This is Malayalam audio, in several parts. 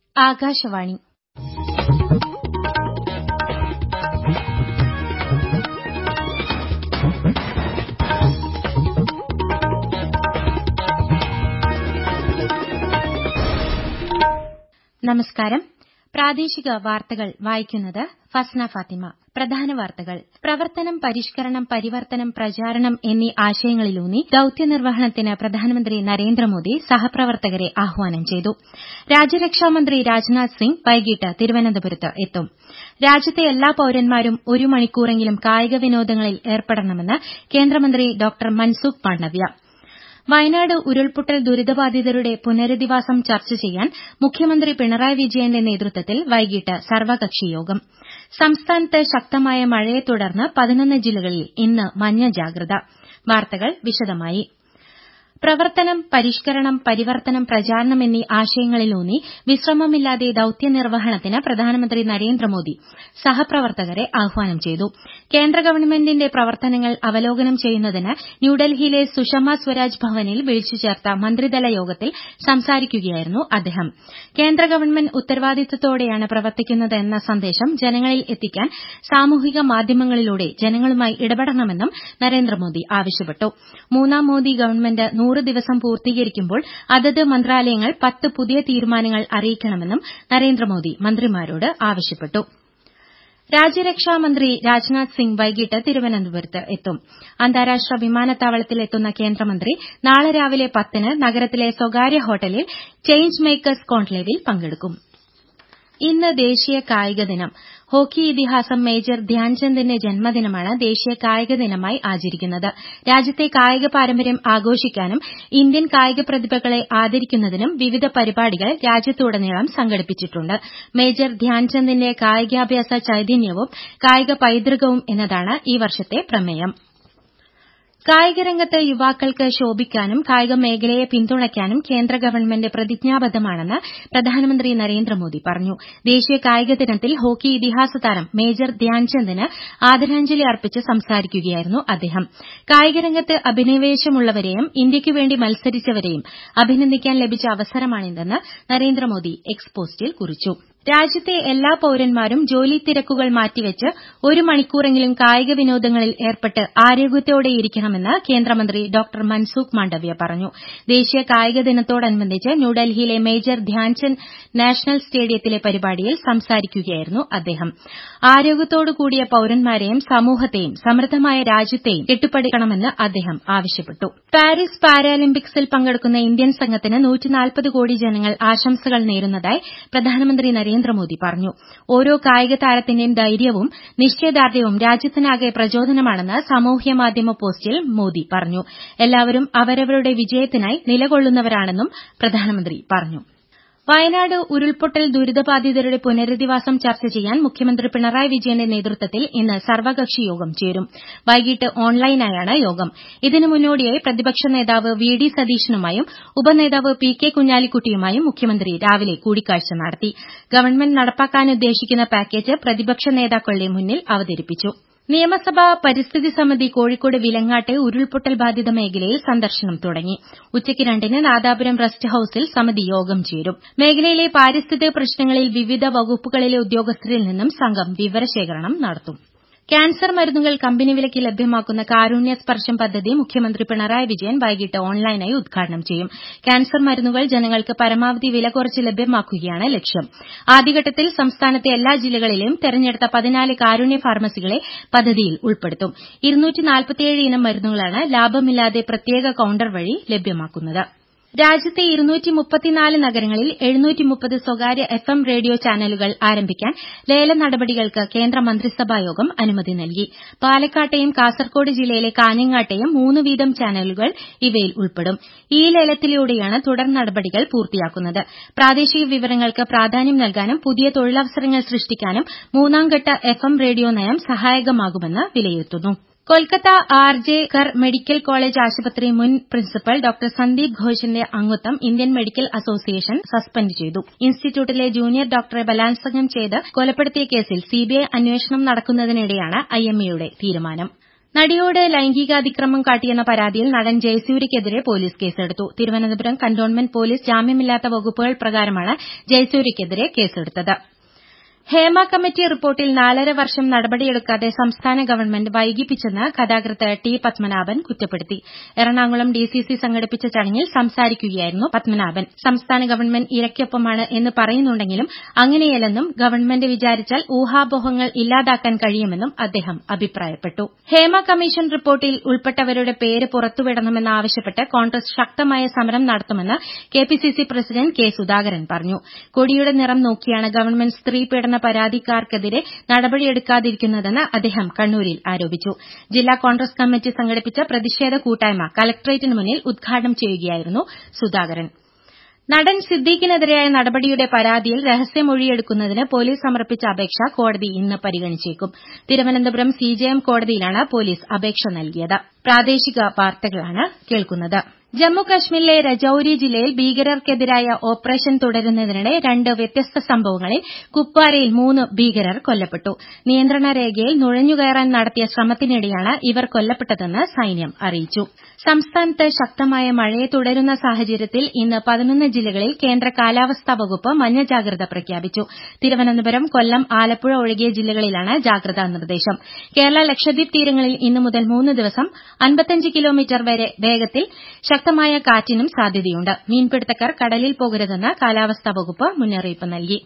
ആകാശവാണി നമസ്കാരം പ്രാദേശിക വാർത്തകൾ വായിക്കുന്നത് ഫസ്ന ഫാത്തിമ പ്രധാന വാർത്തകൾ പ്രവർത്തനം പരിഷ്കരണം പരിവർത്തനം പ്രചാരണം എന്നീ ആശയങ്ങളിലൂന്നി ദൌത്യനിർവഹണത്തിന് പ്രധാനമന്ത്രി നരേന്ദ്രമോദി സഹപ്രവർത്തകരെ ആഹ്വാനം ചെയ്തു രാജ്യരക്ഷാമന്ത്രി രാജ്നാഥ് സിംഗ് വൈകിട്ട് തിരുവനന്തപുരത്ത് എത്തും രാജ്യത്തെ എല്ലാ പൌരന്മാരും ഒരു മണിക്കൂറെങ്കിലും കായിക വിനോദങ്ങളിൽ ഏർപ്പെടണമെന്ന് കേന്ദ്രമന്ത്രി ഡോക്ടർ മൻസുഖ് മാണ്ഡവ്യ വയനാട് ഉരുൾപൊട്ടൽ ദുരിതബാധിതരുടെ പുനരധിവാസം ചർച്ച ചെയ്യാൻ മുഖ്യമന്ത്രി പിണറായി വിജയന്റെ നേതൃത്വത്തിൽ വൈകിട്ട് സർവകക്ഷി യോഗം സംസ്ഥാനത്ത് ശക്തമായ മഴയെ തുടർന്ന് പതിനൊന്ന് ജില്ലകളിൽ ഇന്ന് മഞ്ഞ ജാഗ്രത വാർത്തകൾ വിശദമായി പ്രവർത്തനം പരിഷ്കരണം പരിവർത്തനം പ്രചാരണം എന്നീ ആശയങ്ങളിലൂന്നി വിശ്രമമില്ലാതെ ദൌത്യനിർവഹണത്തിന് പ്രധാനമന്ത്രി നരേന്ദ്രമോദി സഹപ്രവർത്തകരെ ആഹ്വാനം ചെയ്തു കേന്ദ്ര ഗവൺമെന്റിന്റെ പ്രവർത്തനങ്ങൾ അവലോകനം ചെയ്യുന്നതിന് ന്യൂഡൽഹിയിലെ സുഷമ സ്വരാജ് ഭവനിൽ വിളിച്ചു ചേർത്ത മന്ത്രിതല യോഗത്തിൽ സംസാരിക്കുകയായിരുന്നു അദ്ദേഹം കേന്ദ്ര ഗവൺമെന്റ് ഉത്തരവാദിത്തത്തോടെയാണ് പ്രവർത്തിക്കുന്നതെന്ന സന്ദേശം ജനങ്ങളിൽ എത്തിക്കാൻ സാമൂഹിക മാധ്യമങ്ങളിലൂടെ ജനങ്ങളുമായി ഇടപെടണമെന്നും നരേന്ദ്രമോദി ആവശ്യപ്പെട്ടു മൂന്നാം മോദി ഗവൺമെന്റ് നൂറ് ദിവസം പൂർത്തീകരിക്കുമ്പോൾ അതത് മന്ത്രാലയങ്ങൾ പത്ത് പുതിയ തീരുമാനങ്ങൾ അറിയിക്കണമെന്നും നരേന്ദ്രമോദി മന്ത്രിമാരോട് ആവശ്യപ്പെട്ടു രാജ്യരക്ഷാമന്ത്രി രാജ്നാഥ് സിംഗ് വൈകിട്ട് തിരുവനന്തപുരത്ത് എത്തും അന്താരാഷ്ട്ര വിമാനത്താവളത്തിൽ എത്തുന്ന കേന്ദ്രമന്ത്രി നാളെ രാവിലെ പത്തിന് നഗരത്തിലെ സ്വകാര്യ ഹോട്ടലിൽ ചേഞ്ച് മേക്കേഴ്സ് കോൺക്ലേവിൽ പങ്കെടുക്കും ഇന്ന് ദേശീയ കായിക ദിനം ഹോക്കി ഇതിഹാസം മേജർ ധ്യാൻചന്ദിന്റെ ജന്മദിനമാണ് ദേശീയ കായിക ദിനമായി ആചരിക്കുന്നത് രാജ്യത്തെ കായിക പാരമ്പര്യം ആഘോഷിക്കാനും ഇന്ത്യൻ കായിക പ്രതിഭകളെ ആദരിക്കുന്നതിനും വിവിധ പരിപാടികൾ രാജ്യത്തുടനീളം സംഘടിപ്പിച്ചിട്ടുണ്ട് മേജർ ധ്യാൻചന്ദിന്റെ കായികാഭ്യാസ ചൈതന്യവും കായിക പൈതൃകവും എന്നതാണ് ഈ വർഷത്തെ പ്രമേയം കായികരംഗത്ത് യുവാക്കൾക്ക് ശോഭിക്കാനും കായിക മേഖലയെ പിന്തുണയ്ക്കാനും കേന്ദ്ര ഗവൺമെന്റ് പ്രതിജ്ഞാബദ്ധമാണെന്ന് പ്രധാനമന്ത്രി നരേന്ദ്രമോദി പറഞ്ഞു ദേശീയ കായിക ദിനത്തിൽ ഹോക്കി ഇതിഹാസ താരം മേജർ ധ്യാൻചന്ദിന് ആദരാഞ്ജലി അർപ്പിച്ച് സംസാരിക്കുകയായിരുന്നു അദ്ദേഹം കായികരംഗത്ത് അഭിനിവേശമുള്ളവരെയും ഇന്ത്യയ്ക്കുവേണ്ടി മത്സരിച്ചവരെയും അഭിനന്ദിക്കാൻ ലഭിച്ച അവസരമാണിതെന്ന് നരേന്ദ്രമോദി എക്സ് പോസ്റ്റിൽ കുറിച്ചു രാജ്യത്തെ എല്ലാ പൌരന്മാരും ജോലി തിരക്കുകൾ മാറ്റിവെച്ച് ഒരു മണിക്കൂറെങ്കിലും കായിക വിനോദങ്ങളിൽ ഏർപ്പെട്ട് ആരോഗ്യത്തോടെയിരിക്കണമെന്ന് കേന്ദ്രമന്ത്രി ഡോക്ടർ മൻസുഖ് മാണ്ഡവ്യ പറഞ്ഞു ദേശീയ കായിക ദിനത്തോടനുബന്ധിച്ച് ന്യൂഡൽഹിയിലെ മേജർ ധ്യാൻചന്ദ് നാഷണൽ സ്റ്റേഡിയത്തിലെ പരിപാടിയിൽ സംസാരിക്കുകയായിരുന്നു അദ്ദേഹം ആരോഗ്യത്തോടുകൂടിയ പൌരന്മാരെയും സമൂഹത്തെയും സമൃദ്ധമായ രാജ്യത്തെയും കെട്ടിപ്പടുക്കണമെന്ന് അദ്ദേഹം ആവശ്യപ്പെട്ടു പാരീസ് പാരാലിമ്പിക്സിൽ പങ്കെടുക്കുന്ന ഇന്ത്യൻ സംഘത്തിന് കോടി ജനങ്ങൾ ആശംസകൾ നേരുന്നതായി പ്രധാനമന്ത്രി നരേന്ദ്രമോദി പറഞ്ഞു ഓരോ കായിക താരത്തിന്റെയും ധൈര്യവും നിശ്ചയദാർഢ്യവും രാജ്യത്തിനാകെ പ്രചോദനമാണെന്ന് സാമൂഹ്യമാധ്യമ പോസ്റ്റിൽ മോദി പറഞ്ഞു എല്ലാവരും അവരവരുടെ വിജയത്തിനായി നിലകൊള്ളുന്നവരാണെന്നും പ്രധാനമന്ത്രി പറഞ്ഞു വയനാട് ഉരുൾപൊട്ടൽ ദുരിതബാധിതരുടെ പുനരധിവാസം ചർച്ച ചെയ്യാൻ മുഖ്യമന്ത്രി പിണറായി വിജയന്റെ നേതൃത്വത്തിൽ ഇന്ന് സർവകക്ഷി യോഗം ചേരും വൈകിട്ട് ഓൺലൈനായാണ് യോഗം ഇതിനു മുന്നോടിയായി പ്രതിപക്ഷ നേതാവ് വി ഡി സതീശനുമായും ഉപനേതാവ് പി കെ കുഞ്ഞാലിക്കുട്ടിയുമായും മുഖ്യമന്ത്രി രാവിലെ കൂടിക്കാഴ്ച നടത്തി ഗവൺമെന്റ് നടപ്പാക്കാനുദ്ദേശിക്കുന്ന പാക്കേജ് പ്രതിപക്ഷ നേതാക്കളുടെ മുന്നിൽ അവതരിപ്പിച്ചു നിയമസഭാ പരിസ്ഥിതി സമിതി കോഴിക്കോട് വിലങ്ങാട്ടെ ഉരുൾപൊട്ടൽ ബാധിത മേഖലയിൽ സന്ദർശനം തുടങ്ങി ഉച്ചയ്ക്ക് രണ്ടിന് നാദാപുരം റസ്റ്റ് ഹൌസിൽ സമിതി യോഗം ചേരും മേഖലയിലെ പാരിസ്ഥിതിക പ്രശ്നങ്ങളിൽ വിവിധ വകുപ്പുകളിലെ ഉദ്യോഗസ്ഥരിൽ നിന്നും സംഘം വിവരശേഖരണം നടത്തും ക്യാൻസർ മരുന്നുകൾ കമ്പനി വിലയ്ക്ക് ലഭ്യമാക്കുന്ന കാരുണ്യ സ്പർശം പദ്ധതി മുഖ്യമന്ത്രി പിണറായി വിജയൻ വൈകിട്ട് ഓൺലൈനായി ഉദ്ഘാടനം ചെയ്യും ക്യാൻസർ മരുന്നുകൾ ജനങ്ങൾക്ക് പരമാവധി വില കുറച്ച് ലഭ്യമാക്കുകയാണ് ലക്ഷ്യം ആദ്യഘട്ടത്തിൽ സംസ്ഥാനത്തെ എല്ലാ ജില്ലകളിലെയും തെരഞ്ഞെടുത്ത പതിനാല് കാരുണ്യ ഫാർമസികളെ പദ്ധതിയിൽ ഉൾപ്പെടുത്തും ഇനം മരുന്നുകളാണ് ലാഭമില്ലാതെ പ്രത്യേക കൌണ്ടർ വഴി ലഭ്യമാക്കുന്നത് രാജ്യത്തെ നഗരങ്ങളിൽ സ്വകാര്യ എഫ് എം റേഡിയോ ചാനലുകൾ ആരംഭിക്കാൻ ലേല നടപടികൾക്ക് കേന്ദ്ര മന്ത്രിസഭായോഗം അനുമതി നൽകി പാലക്കാട്ടെയും കാസർകോട് ജില്ലയിലെ കാഞ്ഞങ്ങാട്ടെയും മൂന്ന് വീതം ചാനലുകൾ ഇവയിൽ ഉൾപ്പെടും ഈ ലേലത്തിലൂടെയാണ് തുടർ നടപടികൾ പൂർത്തിയാക്കുന്നത് പ്രാദേശിക വിവരങ്ങൾക്ക് പ്രാധാന്യം നൽകാനും പുതിയ തൊഴിലവസരങ്ങൾ സൃഷ്ടിക്കാനും മൂന്നാംഘട്ട എഫ് എം റേഡിയോ നയം സഹായകമാകുമെന്ന് വിലയിരുത്തുന്നു Kolkata R J Kar medical college ആശുപത്രി മുൻ പ്രിൻസിപ്പൽ ഡോക്ടർ സന്ദീപ് ഘോഷിന്റെ അംഗത്വം ഇന്ത്യൻ മെഡിക്കൽ അസോസിയേഷൻ സസ്പെൻഡ് ചെയ്തു ഇൻസ്റ്റിറ്റ്യൂട്ടിലെ ജൂനിയർ ഡോക്ടറെ ബലാത്സംഗം ചെയ്ത് കൊലപ്പെടുത്തിയ കേസിൽ സിബിഐ അന്വേഷണം നടക്കുന്നതിനിടെയാണ് ഐഎംഎയുടെ തീരുമാനം നടിയോട് ലൈംഗികാതിക്രമം കാട്ടിയെന്ന പരാതിയിൽ നടൻ ജയസൂര്യയ്ക്കെതിരെ പോലീസ് കേസെടുത്തു തിരുവനന്തപുരം കന്റോൺമെന്റ് പോലീസ് ജാമ്യമില്ലാത്ത വകുപ്പുകൾ പ്രകാരമാണ് ജയസൂര്യയ്ക്കെതിരെ കേസെടുത്തത് ഹേമ കമ്മിറ്റി റിപ്പോർട്ടിൽ നാലര വർഷം നടപടിയെടുക്കാതെ സംസ്ഥാന ഗവൺമെന്റ് വൈകിപ്പിച്ചെന്ന് ഗതാഗത ടി പത്മനാഭൻ കുറ്റപ്പെടുത്തി എറണാകുളം ഡിസിസി സംഘടിപ്പിച്ച ചടങ്ങിൽ സംസാരിക്കുകയായിരുന്നു പത്മനാഭൻ സംസ്ഥാന ഗവൺമെന്റ് ഇരയ്ക്കൊപ്പമാണ് എന്ന് പറയുന്നുണ്ടെങ്കിലും അങ്ങനെയല്ലെന്നും ഗവൺമെന്റ് വിചാരിച്ചാൽ ഊഹാപോഹങ്ങൾ ഇല്ലാതാക്കാൻ കഴിയുമെന്നും അദ്ദേഹം അഭിപ്രായപ്പെട്ടു ഹേമ കമ്മീഷൻ റിപ്പോർട്ടിൽ ഉൾപ്പെട്ടവരുടെ പേര് പുറത്തുവിടണമെന്നാവശ്യപ്പെട്ട് കോൺഗ്രസ് ശക്തമായ സമരം നടത്തുമെന്ന് കെപിസിസി പ്രസിഡന്റ് കെ സുധാകരൻ പറഞ്ഞു കൊടിയുടെ നിറം നോക്കിയാണ് ഗവൺമെന്റ് സ്ത്രീ പീഡന പരാതിക്കാർക്കെതിരെ നടപടിയെടുക്കാതിരിക്കുന്നതെന്ന് അദ്ദേഹം കണ്ണൂരിൽ ആരോപിച്ചു ജില്ലാ കോൺഗ്രസ് കമ്മിറ്റി സംഘടിപ്പിച്ച പ്രതിഷേധ കൂട്ടായ്മ കലക്ടറേറ്റിന് മുന്നിൽ ഉദ്ഘാടനം ചെയ്യുകയായിരുന്നു സുധാകരൻ നടൻ സിദ്ദീഖിനെതിരായ നടപടിയുടെ പരാതിയിൽ രഹസ്യമൊഴിയെടുക്കുന്നതിന് പോലീസ് സമർപ്പിച്ച അപേക്ഷ കോടതി ഇന്ന് പരിഗണിച്ചേക്കും തിരുവനന്തപുരം സിജെഎം കോടതിയിലാണ് പോലീസ് അപേക്ഷ നൽകിയത് പ്രാദേശിക വാർത്തകളാണ് കേൾക്കുന്നത് ജമ്മു കശ്മീരിലെ രജൌരി ജില്ലയിൽ ഭീകരർക്കെതിരായ ഓപ്പറേഷൻ തുടരുന്നതിനിടെ രണ്ട് വ്യത്യസ്ത സംഭവങ്ങളിൽ കുപ്വാരയിൽ മൂന്ന് ഭീകരർ കൊല്ലപ്പെട്ടു നിയന്ത്രണ രേഖയിൽ നുഴഞ്ഞുകയറാൻ നടത്തിയ ശ്രമത്തിനിടെയാണ് ഇവർ കൊല്ലപ്പെട്ടതെന്ന് സൈന്യം അറിയിച്ചു സംസ്ഥാനത്ത് ശക്തമായ മഴയെ തുടരുന്ന സാഹചര്യത്തിൽ ഇന്ന് പതിനൊന്ന് ജില്ലകളിൽ കേന്ദ്ര കാലാവസ്ഥാ വകുപ്പ് മഞ്ഞ ജാഗ്രത പ്രഖ്യാപിച്ചു തിരുവനന്തപുരം കൊല്ലം ആലപ്പുഴ ഒഴികെ ജില്ലകളിലാണ് ജാഗ്രതാ നിർദ്ദേശം കേരള ലക്ഷദ്വീപ് തീരങ്ങളിൽ ഇന്നു മുതൽ മൂന്ന് ദിവസം അൻപത്തഞ്ച് കിലോമീറ്റർ വരെ വേഗത്തിൽ ശക്തമായ കാറ്റിനും സാധ്യതയുണ്ട് മീൻപിടുത്തക്കാർ കടലിൽ പോകരുതെന്ന് കാലാവസ്ഥാ വകുപ്പ് മുന്നറിയിപ്പ് നൽകി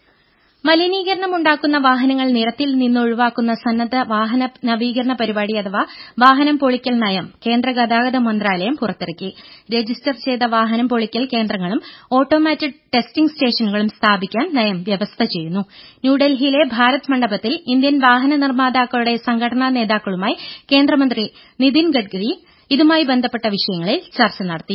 മലിനീകരണമുണ്ടാക്കുന്ന വാഹനങ്ങൾ നിരത്തിൽ നിന്നൊഴിവാക്കുന്ന സന്നദ്ധ വാഹന നവീകരണ പരിപാടി അഥവാ വാഹനം പൊളിക്കൽ നയം കേന്ദ്ര ഗതാഗത മന്ത്രാലയം പുറത്തിറക്കി രജിസ്റ്റർ ചെയ്ത വാഹനം പൊളിക്കൽ കേന്ദ്രങ്ങളും ഓട്ടോമാറ്റഡ് ടെസ്റ്റിംഗ് സ്റ്റേഷനുകളും സ്ഥാപിക്കാൻ നയം വ്യവസ്ഥ ചെയ്യുന്നു ന്യൂഡൽഹിയിലെ ഭാരത് മണ്ഡപത്തിൽ ഇന്ത്യൻ വാഹന നിർമ്മാതാക്കളുടെ സംഘടനാ നേതാക്കളുമായി കേന്ദ്രമന്ത്രി നിതിൻ ഗഡ്കരി ഇതുമായി ബന്ധപ്പെട്ട വിഷയങ്ങളിൽ ചർച്ച നടത്തി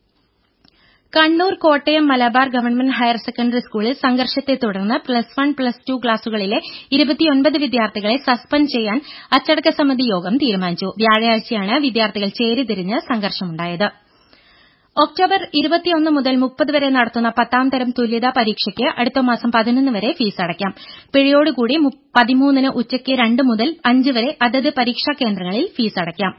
Kannur Kottayam Malabar government higher secondary സ്കൂളിൽ സംഘർഷത്തെ തുടർന്ന് പ്ലസ് വൺ പ്ലസ് ടു ക്ലാസുകളിലെ വിദ്യാർത്ഥികളെ സസ്പെൻഡ് ചെയ്യാൻ അച്ചടക്ക സമിതി യോഗം തീരുമാനിച്ചു വ്യാഴാഴ്ചയാണ് വിദ്യാർത്ഥികൾ ചേരിതിരിഞ്ഞ് സംഘർഷമുണ്ടായത് ഒക്ടോബർ മുതൽ മുപ്പത് വരെ നടത്തുന്ന പത്താം തരം തുല്യതാ പരീക്ഷയ്ക്ക് അടുത്ത മാസം പതിനൊന്ന് വരെ ഫീസ് അടയ്ക്കാം പിഴയോടുകൂടി പതിമൂന്നിന് ഉച്ചയ്ക്ക് രണ്ട് മുതൽ അഞ്ച് വരെ അതത് പരീക്ഷാ കേന്ദ്രങ്ങളിൽ ഫീസ് അടയ്ക്കാം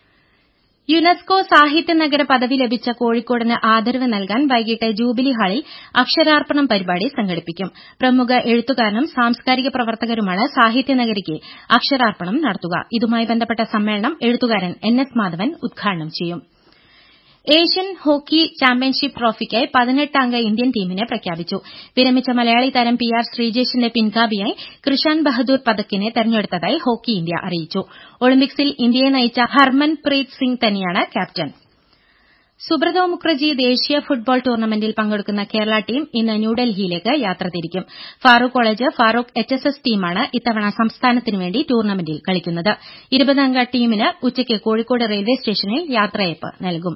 യുനെസ്കോ സാഹിത്യ നഗര പദവി ലഭിച്ച കോഴിക്കോടിന് ആദരവ് നൽകാൻ വൈകിട്ട് ജൂബിലി ഹാളിൽ അക്ഷരാർപ്പണം പരിപാടി സംഘടിപ്പിക്കും പ്രമുഖ എഴുത്തുകാരനും സാംസ്കാരിക പ്രവർത്തകരുമാണ് സാഹിത്യ നഗരിക്ക് അക്ഷരാർപ്പണം നടത്തുക ഇതുമായി ബന്ധപ്പെട്ട സമ്മേളനം എഴുത്തുകാരൻ എൻ എസ് മാധവൻ ഉദ്ഘാടനം ചെയ്യും ഏഷ്യൻ ഹോക്കി ചാമ്പ്യൻഷിപ്പ് ട്രോഫിക്കായി പതിനെട്ട് അംഗ ഇന്ത്യൻ ടീമിനെ പ്രഖ്യാപിച്ചു വിരമിച്ച മലയാളി താരം പി ആർ ശ്രീജേഷിന്റെ പിൻഗാമിയായി കൃഷാൻ ബഹദൂർ പദക്കിനെ തെരഞ്ഞെടുത്തതായി ഹോക്കി ഇന്ത്യ അറിയിച്ചു ഒളിമ്പിക്സിൽ ഇന്ത്യയെ നയിച്ച ഹർമൻപ്രീത് സിംഗ് തന്നെയാണ് ക്യാപ്റ്റൻ സുബ്രതോ മുഖർജി ദേശീയ ഫുട്ബോൾ ടൂർണമെന്റിൽ പങ്കെടുക്കുന്ന കേരള ടീം ഇന്ന് ന്യൂഡൽഹിയിലേക്ക് യാത്ര തിരിക്കും Farook college Farook H S S ടീമാണ് ഇത്തവണ സംസ്ഥാനത്തിനുവേണ്ടി ടൂർണമെന്റിൽ കളിക്കുന്നത് ഇരുപതംഗ ടീമിന് ഉച്ചയ്ക്ക് കോഴിക്കോട് റെയിൽവേ സ്റ്റേഷനിൽ യാത്രയയപ്പ് നൽകും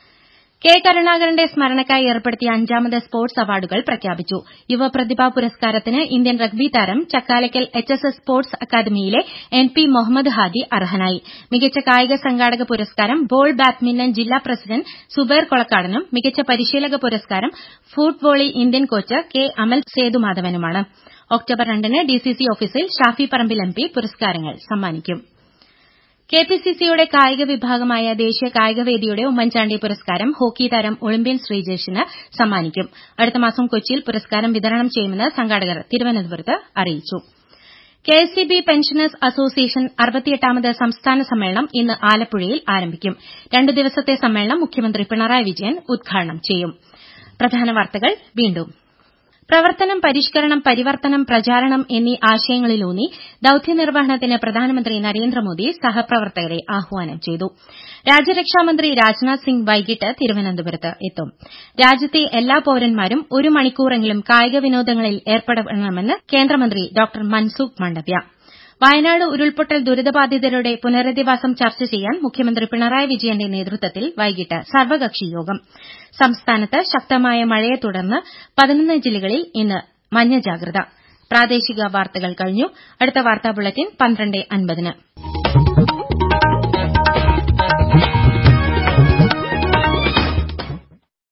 കെ കരുണാകരന്റെ സ്മരണയ്ക്കായി ഏർപ്പെടുത്തിയ അഞ്ചാമത് സ്പോർട്സ് അവാർഡുകൾ പ്രഖ്യാപിച്ചു യുവപ്രതിഭാ പുരസ്കാരത്തിന് ഇന്ത്യൻ റഗ്ബി താരം Chakkalakkal H S S sports അക്കാദമിയിലെ എൻ പി മുഹമ്മദ് ഹാദി അർഹനായി മികച്ച കായിക സംഘാടക പുരസ്കാരം ബോൾ ബാഡ്മിന്റൺ ജില്ലാ പ്രസിഡന്റ് സുബൈർ കൊളക്കാടനും മികച്ച പരിശീലക പുരസ്കാരം footvolley Indian coach K Amal സേതുമാധവനുമാണ് ഒക്ടോബർ രണ്ടിന് ഡിസിസി ഓഫീസിൽ ഷാഫി പറമ്പിൽ എം പി പുരസ്കാരങ്ങൾ സമ്മാനിക്കും കെപിസിസിയുടെ കായിക വിഭാഗമായ ദേശീയ കായികവേദിയുടെ ഉമ്മൻചാണ്ടി പുരസ്കാരം ഹോക്കി താരം ഒളിമ്പ്യൻ ശ്രീജേഷിന് സമ്മാനിക്കും അടുത്ത മാസം കൊച്ചിയിൽ പുരസ്കാരം വിതരണം ചെയ്യുമെന്ന് സംഘാടകർ തിരുവനന്തപുരത്ത് അറിയിച്ചു കെഎസ്ഇബി പെൻഷനേഴ്സ് അസോസിയേഷൻ അറുപത്തിയെട്ടാമത് സംസ്ഥാന സമ്മേളനം ഇന്ന് ആലപ്പുഴയിൽ ആരംഭിക്കും രണ്ടു ദിവസത്തെ സമ്മേളനം മുഖ്യമന്ത്രി പിണറായി വിജയൻ ഉദ്ഘാടനം ചെയ്യും പ്രധാന വാർത്തകൾ വീണ്ടും പ്രവർത്തനം പരിഷ്കരണം പരിവർത്തനം പ്രചാരണം എന്നീ ആശയങ്ങളിലൂന്നി ദൌത്യനിർവഹണത്തിന് പ്രധാനമന്ത്രി നരേന്ദ്രമോദി സഹപ്രവർത്തകരെ ആഹ്വാനം ചെയ്തു രാജ്യരക്ഷാമന്ത്രി രാജ്നാഥ് സിംഗ് വൈകിട്ട് തിരുവനന്തപുരത്ത് എത്തും രാജ്യത്തെ എല്ലാ പൌരന്മാരും ഒരു മണിക്കൂറെങ്കിലും കായിക വിനോദങ്ങളിൽ ഏർപ്പെടണമെന്ന് കേന്ദ്രമന്ത്രി ഡോക്ടർ മൻസുഖ് മാണ്ഡവ്യ വയനാട് ഉരുൾപൊട്ടൽ ദുരിതബാധിതരുടെ പുനരധിവാസം ചർച്ച ചെയ്യാൻ മുഖ്യമന്ത്രി പിണറായി വിജയന്റെ നേതൃത്വത്തിൽ വൈകിട്ട് സർവകക്ഷി യോഗം സംസ്ഥാനത്ത് ശക്തമായ മഴയെ തുടർന്ന് പതിനൊന്ന് ജില്ലകളിൽ ഇന്ന് മഞ്ഞ ജാഗ്രത പ്രാദേശിക വാർത്തകൾ കഴിഞ്ഞു അടുത്ത വാർത്താ ബുള്ളറ്റിൻ പന്ത്രണ്ട് അൻപതിന്